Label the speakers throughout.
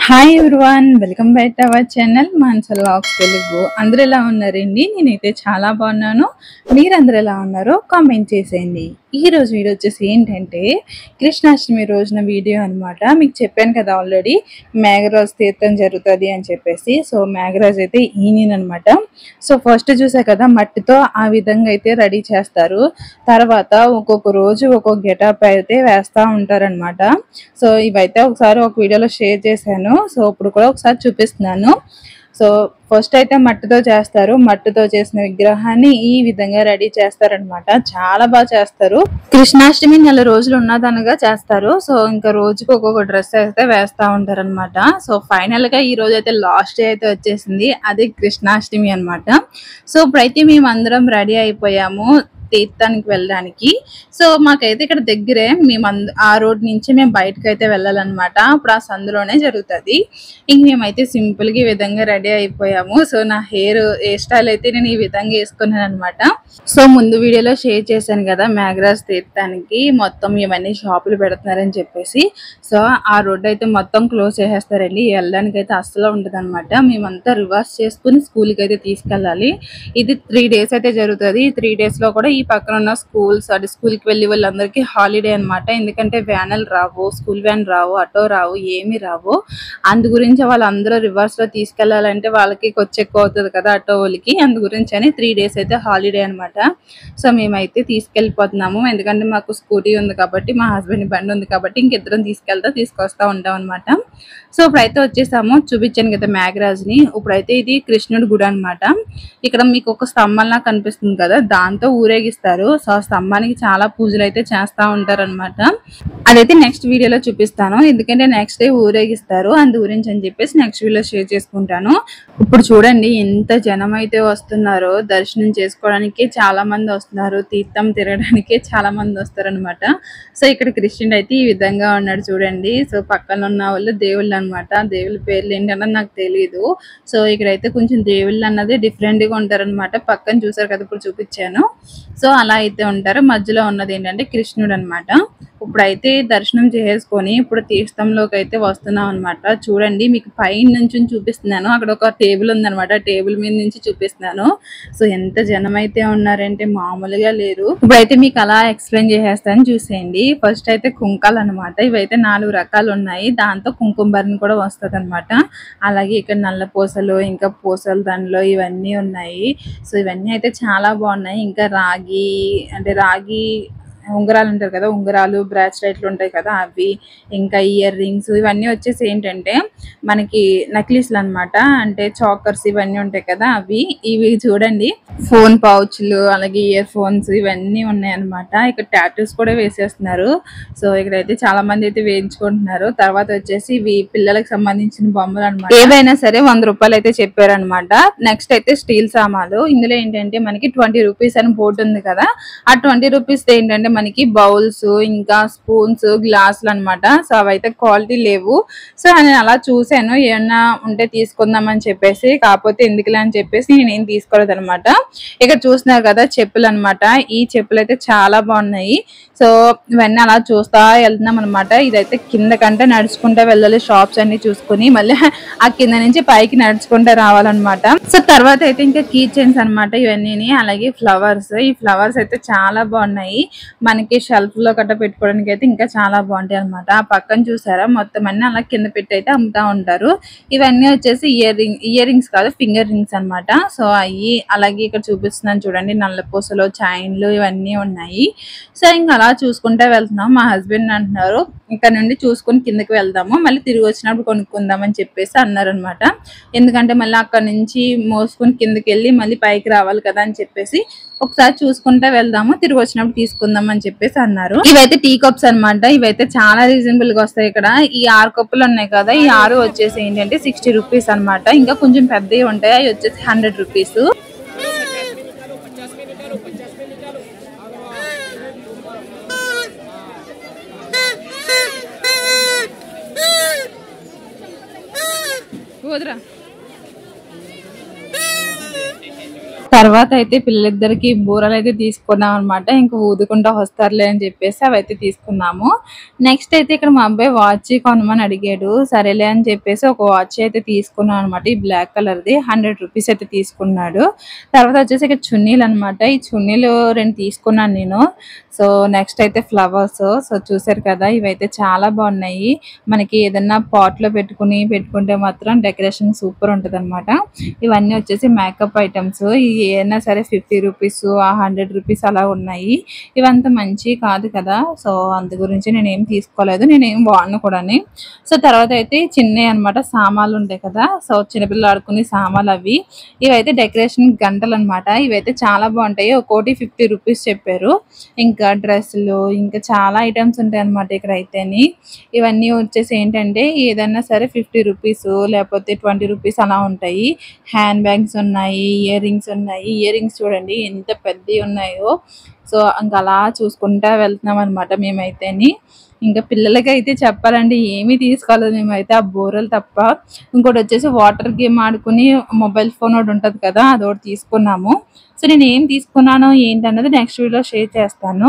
Speaker 1: hi everyone welcome back to our channel మాన్సల్ లాక్స్ తెలుగు అందరూ ఎలా ఉన్నారండి నేనైతే చాలా బాగున్నాను మీరందరూ ఎలా ఉన్నారో కామెంట్ చేసేయండి ఈ రోజు వీడియో వచ్చేసి ఏంటంటే కృష్ణాష్టమి రోజున వీడియో అన్నమాట మీకు చెప్పాను కదా ఆల్రెడీ మేఘరాజ్ తీర్థం జరుగుతుంది అని చెప్పేసి సో మేఘరాజ్ అయితే ఈయన అనమాట సో ఫస్ట్ చూసా కదా మట్టితో ఆ విధంగా అయితే రెడీ చేస్తారు తర్వాత ఒక్కొక్క రోజు ఒక్కొక్క గెటప్ అయితే వేస్తూ ఉంటారనమాట సో ఇవైతే ఒకసారి ఒక వీడియోలో షేర్ చేశాను సో ఇప్పుడు కూడా ఒకసారి చూపిస్తున్నాను సో ఫస్ట్ అయితే మట్టితో చేస్తారు మట్టితో చేసిన విగ్రహాన్ని ఈ విధంగా రెడీ చేస్తారనమాట చాలా బాగా చేస్తారు కృష్ణాష్టమి నెల రోజులు ఉన్నదనగా చేస్తారు సో ఇంకా రోజుకి ఒక్కొక్క డ్రెస్ అయితే వేస్తా ఉంటారన్నమాట సో ఫైనల్ గా ఈ రోజు అయితే లాస్ట్ డే అయితే వచ్చేసింది అది కృష్ణాష్టమి అన్నమాట సో ఇప్పుడైతే మేము అందరం రెడీ అయిపోయాము తీర్థానికి వెళ్ళడానికి సో మాకైతే ఇక్కడ దగ్గరే మేము అంద- ఆ రోడ్ నుంచి మేము బయటకు అయితే వెళ్ళాలన్నమాట అప్పుడు ఆ సందులోనే జరుగుతుంది ఇంక మేమైతే సింపుల్ గా ఈ విధంగా రెడీ అయిపోయాము సో నా హెయిర్ హెయిర్ స్టైల్ అయితే నేను ఈ విధంగా వేసుకున్నాను అనమాట సో ముందు వీడియోలో షేర్ చేశాను కదా మేఘరాజ్ తీర్థానికి మొత్తం ఇవన్నీ షాపులు పెడుతున్నారని చెప్పేసి సో ఆ రోడ్ అయితే మొత్తం క్లోజ్ చేసేస్తారండి వెళ్ళడానికి అయితే అస్సలు ఉండదు అనమాట మేమంతా రివర్స్ చేసుకుని స్కూల్కి అయితే తీసుకెళ్ళాలి ఇది త్రీ డేస్ అయితే జరుగుతుంది ఈ త్రీ డేస్ లో కూడా ఈ పక్కన ఉన్న స్కూల్స్ అది స్కూల్ కి వెళ్ళి వాళ్ళందరికీ హాలిడే అన్నమాట ఎందుకంటే వ్యాన్లు రావు స్కూల్ వ్యాన్ రావు ఆటో రావు ఏమీ రావు అందు గురించి వాళ్ళందరూ రివర్స్ లో తీసుకెళ్లాలంటే వాళ్ళకి ఖర్చు ఎక్కువ అవుతుంది కదా ఆటో వాళ్ళకి అందు గురించి అని త్రీ డేస్ అయితే హాలిడే అన్నమాట సో మేమైతే తీసుకెళ్ళిపోతున్నాము ఎందుకంటే మాకు స్కూటీ ఉంది కాబట్టి మా హస్బెండ్ బండి ఉంది కాబట్టి ఇంకిద్దరం తీసుకెళ్తా తీసుకొస్తా ఉంటాం అనమాట సో ఇప్పుడైతే వచ్చేసాము చూపించాను కదా మ్యాగరాజ్ ని ఇప్పుడైతే ఇది కృష్ణుడి గుడి అన్నమాట ఇక్కడ మీకు ఒక స్తంభంలా కనిపిస్తుంది కదా దాంతో ఊరేగిస్తారు సో ఆ స్తంభానికి చాలా పూజలు అయితే చేస్తా ఉంటారు అనమాట అదైతే నెక్స్ట్ వీడియోలో చూపిస్తాను ఎందుకంటే నెక్స్ట్ డే ఊరేగిస్తారు అందు గురించి అని చెప్పేసి నెక్స్ట్ వీడియో షేర్ చేసుకుంటాను ఇప్పుడు చూడండి ఎంత జనం అయితే వస్తున్నారో దర్శనం చేసుకోవడానికి చాలా మంది వస్తున్నారు తీర్థం తిరగడానికి చాలా మంది వస్తారు అనమాట సో ఇక్కడ కృష్ణుడు అయితే ఈ విధంగా ఉన్నాడు చూడండి సో పక్కన ఉన్న వాళ్ళు దేవుళ్ళు అన్నమాట దేవుళ్ళ పేర్లు ఏంటన్నది నాకు తెలియదు సో ఇక్కడైతే కొంచెం దేవుళ్ళు అన్నది డిఫరెంట్ గా ఉంటారన్నమాట పక్కన చూసారు కదా ఇప్పుడు చూపించాను సో అలా అయితే ఉంటారు మధ్యలో ఉన్నది ఏంటంటే కృష్ణుడు అన్నమాట ఇప్పుడైతే దర్శనం చేసుకొని ఇప్పుడు తీర్థంలోకి అయితే వస్తున్నాం అనమాట చూడండి మీకు పైన నుంచి చూపిస్తున్నాను అక్కడ ఒక టేబుల్ ఉందన్నమాట టేబుల్ మీద నుంచి చూపిస్తున్నాను సో ఎంత జనం అయితే ఉన్నారంటే మామూలుగా లేరు ఇప్పుడైతే మీకు అలా ఎక్స్ప్లెయిన్ చేసేస్తాను చూసేయండి ఫస్ట్ అయితే కుంకాలు అనమాట ఇవైతే నాలుగు రకాలు ఉన్నాయి దాంతో కుంకుమ భరణి కూడా వస్తుంది అనమాట అలాగే ఇక్కడ నల్ల పూసలు ఇంకా పూసల దండలు ఇవన్నీ ఉన్నాయి సో ఇవన్నీ అయితే చాలా బాగున్నాయి ఇంకా రాగి అంటే రాగి ఉంగరాలు ఉంటాయి కదా ఉంగరాలు బ్రాస్లెట్లు ఉంటాయి కదా అవి ఇంకా ఇయర్ రింగ్స్ ఇవన్నీ వచ్చేసి ఏంటంటే మనకి నక్లీస్లు అన్నమాట అంటే చాకర్స్ ఇవన్నీ ఉంటాయి కదా అవి ఇవి చూడండి ఫోన్ పౌచ్లు అలాగే ఇయర్ ఫోన్స్ ఇవన్నీ ఉన్నాయి అన్నమాట ఇక్కడ టాటూస్ కూడా వేసేస్తున్నారు సో ఇక్కడైతే చాలా మంది అయితే వేయించుకుంటున్నారు తర్వాత వచ్చేసి ఇవి పిల్లలకు సంబంధించిన బొమ్మలు అనమాట ఏవైనా సరే వంద రూపాయలు అయితే చెప్పారనమాట నెక్స్ట్ అయితే స్టీల్ సామాన్లు ఇందులో ఏంటంటే మనకి ట్వంటీ రూపీస్ అని బోర్డు ఉంది కదా ఆ ట్వంటీ రూపీస్ ఏంటంటే మనకి బౌల్స్ ఇంకా స్పూన్స్ గ్లాసులు అన్నమాట సో అవైతే క్వాలిటీ లేవు సో నేను అలా చూశాను ఏమన్నా ఉంటే తీసుకుందామని చెప్పేసి కాకపోతే ఎందుకులే అని చెప్పేసి నేను ఏం తీసుకోలేదు అనమాట ఇక్కడ చూస్తున్నారు కదా చెప్పులు అన్నమాట ఈ చెప్పులు అయితే చాలా బాగున్నాయి సో ఇవన్నీ అలా చూస్తా వెళ్తున్నాం అనమాట ఇదైతే కింద కంటే నడుచుకుంటా వెళ్ళాలి షాప్స్ అన్ని చూసుకుని మళ్ళీ ఆ కింద నుంచి పైకి నడుచుకుంటా రావాలన్నమాట సో తర్వాత అయితే ఇంకా కీ చైన్స్ అనమాట ఇవన్నీ అలాగే ఫ్లవర్స్ ఈ ఫ్లవర్స్ అయితే చాలా బాగున్నాయి మనకి షెల్ఫ్ లో గట్ట పెట్టుకోవడానికి అయితే ఇంకా చాలా బాగుంటాయి అనమాట ఆ పక్కన చూసారా మొత్తం అన్ని అలా కింద పెట్టి అయితే అమ్ముతా ఉంటారు ఇవన్నీ వచ్చేసి ఇయర్ రింగ్ ఇయర్ రింగ్స్ కాదు ఫింగర్ రింగ్స్ అన్నమాట సో అవి అలాగే ఇక్కడ చూపిస్తున్నాను చూడండి నల్ల పూసలు చైన్లు ఇవన్నీ ఉన్నాయి సో ఇంకా అలా చూసుకుంటా వెళ్తున్నాం మా హస్బెండ్ అంటున్నారు ఇక్కడ నుండి చూసుకుని కిందకి వెళ్దాము మళ్ళీ తిరిగి వచ్చినప్పుడు కొనుక్కుందామని చెప్పేసి అన్నారు అనమాట ఎందుకంటే మళ్ళీ అక్కడ నుంచి మోసుకొని కిందకి వెళ్ళి మళ్ళీ పైకి రావాలి కదా అని చెప్పేసి ఒకసారి చూసుకుంటా వెళ్దాము తిరిగి వచ్చినప్పుడు తీసుకుందాం అని చెప్పేసి అన్నారు ఇవైతే టీ కప్స్ అన్నమాట ఇవైతే చాలా రీజనబుల్ గా వస్తాయి ఇక్కడ ఈ ఆరు కప్పులు ఉన్నాయి కదా ఈ ఆరు వచ్చేసి ఏంటంటే సిక్స్టీ రూపీస్ అన్నమాట ఇంకా కొంచెం పెద్దవి ఉంటాయి అవి వచ్చేసి హండ్రెడ్ రూపీస్ వదిరా తర్వాత అయితే పిల్లలిద్దరికి బూరలు అయితే తీసుకున్నాం అనమాట ఇంకా ఊదుకుంటా వస్తారులే అని చెప్పేసి అవి అయితే తీసుకున్నాము నెక్స్ట్ అయితే ఇక్కడ మా అబ్బాయి వాచ్ కొనమని అడిగాడు సరేలే అని చెప్పేసి ఒక వాచ్ అయితే తీసుకున్నాం అనమాట ఈ black colour the hundred rupees అయితే తీసుకున్నాడు తర్వాత వచ్చేసి ఇక్కడ చున్నీలు అనమాట ఈ చున్నీలు రెండు తీసుకున్నాను నేను సో నెక్స్ట్ అయితే ఫ్లవర్స్ సో చూసారు కదా ఇవైతే చాలా బాగున్నాయి మనకి ఏదన్నా pot లో పెట్టుకుని పెట్టుకుంటే మాత్రం డెకరేషన్ సూపర్ ఉంటుంది అనమాట ఇవన్నీ వచ్చేసి మేకప్ ఐటమ్స్ ఏదైనా సరే ఫిఫ్టీ రూపీస్ ఆ హండ్రెడ్ రూపీస్ అలా ఉన్నాయి ఇవంతా మంచి కాదు కదా సో అందు గురించి నేను ఏం తీసుకోలేదు నేను ఏం వాడను కూడా సో తర్వాత అయితే చిన్నవి అన్నమాట సామాన్లు ఉంటాయి కదా సో చిన్నపిల్లలు ఆడుకునే సామాన్లు అవి ఇవైతే డెకరేషన్ గంటలు అన్నమాట ఇవైతే చాలా బాగుంటాయి ఒక్కోటి ఫిఫ్టీ రూపీస్ చెప్పారు ఇంకా డ్రెస్సులు ఇంకా చాలా ఐటమ్స్ ఉంటాయి అన్నమాట ఇక్కడ అయితేని ఇవన్నీ వచ్చేసి ఏంటంటే ఏదైనా సరే ఫిఫ్టీ రూపీస్ లేకపోతే ట్వంటీ రూపీస్ అలా ఉంటాయి హ్యాండ్ బ్యాగ్స్ ఉన్నాయి ఇయర్ రింగ్స్ ఉన్నాయి ఇయర్ రింగ్స్ చూడండి ఎంత పెద్దవి ఉన్నాయో సో ఇంకా అలా చూసుకుంటా వెళ్తున్నాం అనమాట మేమైతేని ఇంకా పిల్లలకి అయితే చెప్పాలంటే ఏమీ తీసుకోలేదు మేమైతే ఆ బోరలు తప్ప ఇంకోటి వచ్చేసి వాటర్ గేమ్ ఆడుకుని మొబైల్ ఫోన్ ఒకటి ఉంటుంది కదా అదొకటి తీసుకున్నాము సో నేను ఏం తీసుకున్నానో ఏంటన్నది నెక్స్ట్ వీడియో షేర్ చేస్తాను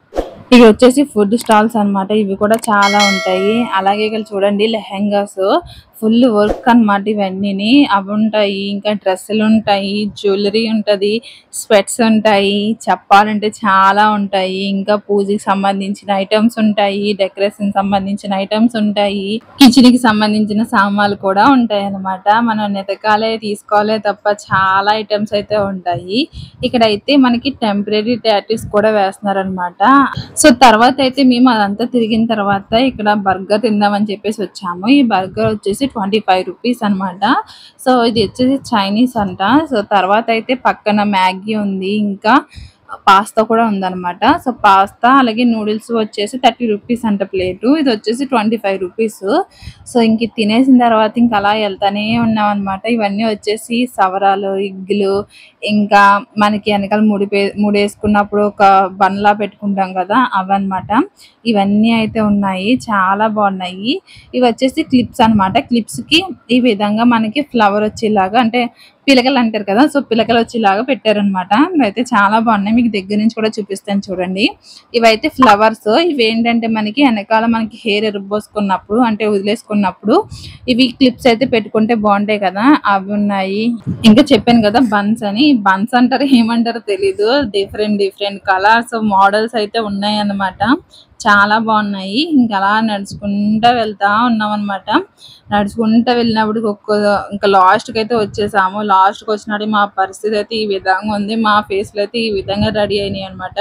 Speaker 1: ఇవి వచ్చేసి ఫుడ్ స్టాల్స్ అన్నమాట ఇవి కూడా చాలా ఉంటాయి అలాగే ఇక్కడ చూడండి లెహెంగాస్ ఫుల్ వర్క్ అన్నమాట ఇవన్నీని అవి ఉంటాయి ఇంకా డ్రెస్సులు ఉంటాయి జ్యువెలరీ ఉంటది స్వెట్స్ ఉంటాయి చెప్పాలంటే చాలా ఉంటాయి ఇంకా పూజకి సంబంధించిన ఐటమ్స్ ఉంటాయి డెకరేషన్ సంబంధించిన ఐటమ్స్ ఉంటాయి కిచెన్ కి సంబంధించిన సామాన్లు కూడా ఉంటాయి అన్నమాట మనం నెతకాలే తీసుకోవాలే తప్ప చాలా ఐటమ్స్ అయితే ఉంటాయి ఇక్కడ అయితే మనకి టెంపరీ టాటూస్ కూడా వేస్తున్నారు అనమాట సో తర్వాత అయితే మేము అదంతా తిరిగిన తర్వాత ఇక్కడ బర్గర్ తిందామని చెప్పేసి వచ్చాము ఈ బర్గర్ వచ్చేసి ట్వంటీ ఫైవ్ రూపీస్ అనమాట సో ఇది వచ్చేసి చైనీస్ అంట సో తర్వాత అయితే పక్కన మ్యాగీ ఉంది ఇంకా పాస్తా కూడా ఉందన్నమాట సో పాస్తా అలాగే నూడిల్స్ వచ్చేసి థర్టీ రూపీస్ అంట ప్లేటు ఇది వచ్చేసి ట్వంటీ ఫైవ్ రూపీస్ సో ఇంక ఇది తినేసిన తర్వాత ఇంకా అలా వెళ్తానే ఉన్నాం అనమాట ఇవన్నీ వచ్చేసి సవరాలు ఇగ్గులు ఇంకా మనకి వెనకాల ముడి పే- ముడేసుకున్నప్పుడు ఒక బండ్లా పెట్టుకుంటాం కదా అవన్నమాట ఇవన్నీ అయితే ఉన్నాయి చాలా బాగున్నాయి ఇవి వచ్చేసి క్లిప్స్ అన్నమాట క్లిప్స్ కి ఈ విధంగా మనకి ఫ్లవర్ వచ్చేలాగా అంటే పిలకలు అంటారు కదా సో పిలకలు వచ్చేలాగా పెట్టారనమాట ఇవైతే చాలా బాగున్నాయి మీకు దగ్గర నుంచి కూడా చూపిస్తాను చూడండి ఇవైతే ఫ్లవర్స్ ఇవి ఏంటంటే మనకి వెనకాల మనకి హెయిర్ ఎరుబ్బోసుకున్నప్పుడు అంటే వదిలేసుకున్నప్పుడు ఇవి క్లిప్స్ అయితే పెట్టుకుంటే బాగుంటాయి కదా అవి ఉన్నాయి ఇంకా చెప్పాను కదా బన్స్ అని బన్స్ అంటారు ఏమంటారో తెలీదు డిఫరెంట్ డిఫరెంట్ కలర్స్ మోడల్స్ అయితే ఉన్నాయి అన్నమాట చాలా బాగున్నాయి ఇంకా అలా నడుచుకుంటా వెళ్తా ఉన్నాం అనమాట నడుచుకుంటా వెళ్ళినప్పుడు ఒక్క ఇంకా లాస్ట్ కి అయితే వచ్చేసాము లాస్ట్ కి వచ్చినప్పుడు మా పరిస్థితి అయితే ఈ విధంగా ఉంది మా ఫేస్ లో అయితే ఈ విధంగా రెడీ అయినాయి అనమాట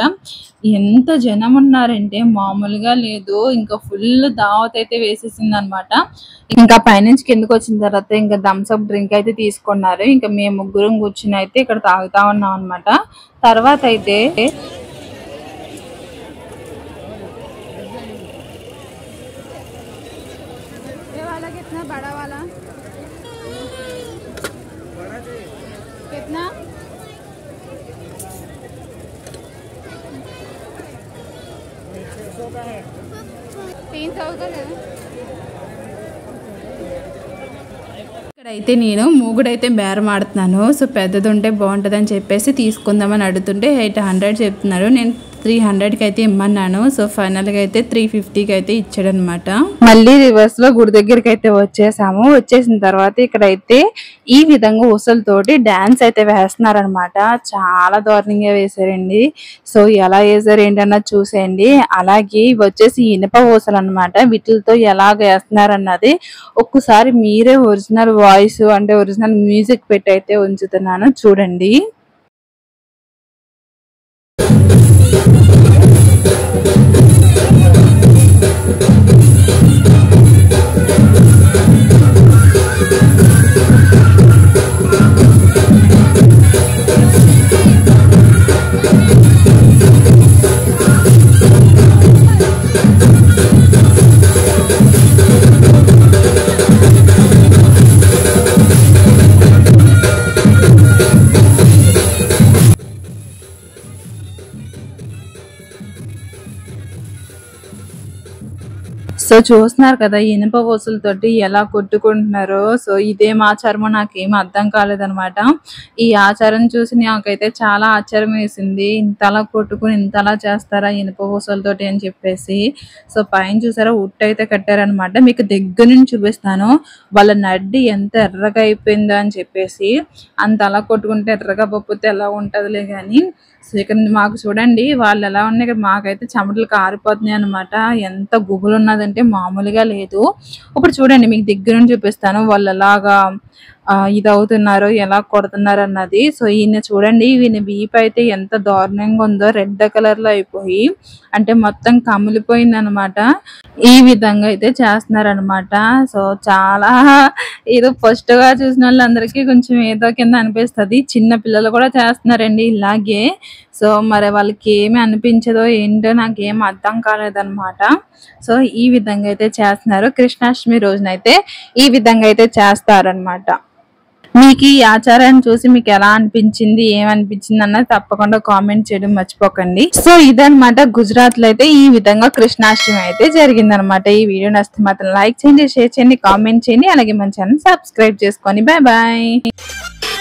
Speaker 1: ఎంత జనం ఉన్నారంటే మామూలుగా లేదు ఇంకా ఫుల్ దావత్ అయితే వేసేసింది అనమాట ఇంకా పైనుంచి కిందకి వచ్చిన తర్వాత ఇంకా థమ్స్ అప్ డ్రింక్ అయితే తీసుకున్నారు ఇంకా మేము ముగ్గురం కూర్చుని అయితే ఇక్కడ తాగుతా ఉన్నాం అనమాట తర్వాత అయితే
Speaker 2: ये वाला कितना बड़ा वाला कितना तीन सौ का है
Speaker 1: ఇక్కడైతే నేను మూగుడైతే బేరం ఆడుతున్నాను సో పెద్దది ఉంటే బాగుంటుంది అని చెప్పేసి తీసుకుందామని అడుగుతుంటే ఎయిట్ హండ్రెడ్ చెప్తున్నారు నేను త్రీ హండ్రెడ్కి అయితే ఇమ్మన్నాను సో ఫైనల్గా అయితే త్రీ ఫిఫ్టీకి అయితే ఇచ్చాడనమాట మళ్ళీ రివర్స్ లో గుడి దగ్గరికి అయితే వచ్చేసాము వచ్చేసిన తర్వాత ఇక్కడైతే ఈ విధంగా ఊసలతోటి డాన్స్ అయితే వేస్తున్నారనమాట చాలా దారుణంగా వేశారండి సో ఎలా వేసారు ఏంటన్నది చూసేయండి అలాగే ఇవి వచ్చేసి ఇనుప ఊసలు అనమాట వీటితో ఎలాగ వేస్తున్నారు అన్నది ఒక్కసారి మీరే ఒరిజినల్ వాయిస్ అంటే ఒరిజినల్ మ్యూజిక్ పెట్టి అయితే ఉంచుతున్నాను చూడండి సో చూస్తున్నారు కదా ఇనుప వసులతోటి ఎలా కొట్టుకుంటున్నారో సో ఇదేం ఆచారమో నాకేం అర్థం కాలేదనమాట ఈ ఆచారం చూసి నాకైతే చాలా ఆశ్చర్యం వేసింది ఇంతలా కొట్టుకుని ఇంతలా చేస్తారా ఇనుప వసులతోటి అని చెప్పేసి సో పైన చూసారా ఉట్టు అయితే కట్టారనమాట మీకు దగ్గర నుంచి చూపిస్తాను వాళ్ళ నడ్డి ఎంత ఎర్రగా అయిపోయిందో అని చెప్పేసి అంత అలా కొట్టుకుంటే ఎర్రగా పప్పుతే ఎలా ఉంటుందిలే కానీ సో ఇక్కడ మాకు చూడండి వాళ్ళు ఎలా ఉన్నాయి ఇక్కడ మాకైతే చెమటలు కారిపోతున్నాయి అనమాట ఎంత గుబులు ఉన్నదంటే మామూలుగా లేదు ఇప్పుడు చూడండి మీకు దగ్గర నుంచి చూపిస్తాను వాళ్ళు ఎలాగా ఆ, ఇది అవుతున్నారు ఎలా కొడుతున్నారు అన్నది సో ఈయన చూడండి ఈయన వీపు అయితే ఎంత దారుణంగా ఉందో రెడ్ కలర్ లో అయిపోయి అంటే మొత్తం కమిలిపోయింది అనమాట ఈ విధంగా అయితే చేస్తున్నారు అనమాట సో చాలా ఏదో ఫస్ట్ గా చూసిన వాళ్ళందరికీ కొంచెం ఏదో కింద అనిపిస్తది చిన్న పిల్లలు కూడా చేస్తున్నారండి ఇలాగే సో మరి వాళ్ళకి ఏమి అనిపించదో ఏంటో నాకు ఏం అర్థం కాలేదన్నమాట సో ఈ విధంగా అయితే చేస్తున్నారు కృష్ణాష్టమి రోజునైతే ఈ విధంగా అయితే చేస్తారనమాట మీకు ఈ ఆచారాన్ని చూసి మీకు ఎలా అనిపించింది ఏమనిపించింది అన్నది తప్పకుండా కామెంట్ చేయడం మర్చిపోకండి సో ఇదన్నమాట గుజరాత్ లో అయితే ఈ విధంగా కృష్ణాష్టమి అయితే జరిగిందనమాట ఈ వీడియో నచ్చితే మాత్రం లైక్ చేయండి షేర్ చేయండి కామెంట్ చేయండి అలాగే మన ఛానల్ సబ్స్క్రైబ్ చేసుకోండి బాయ్ బాయ్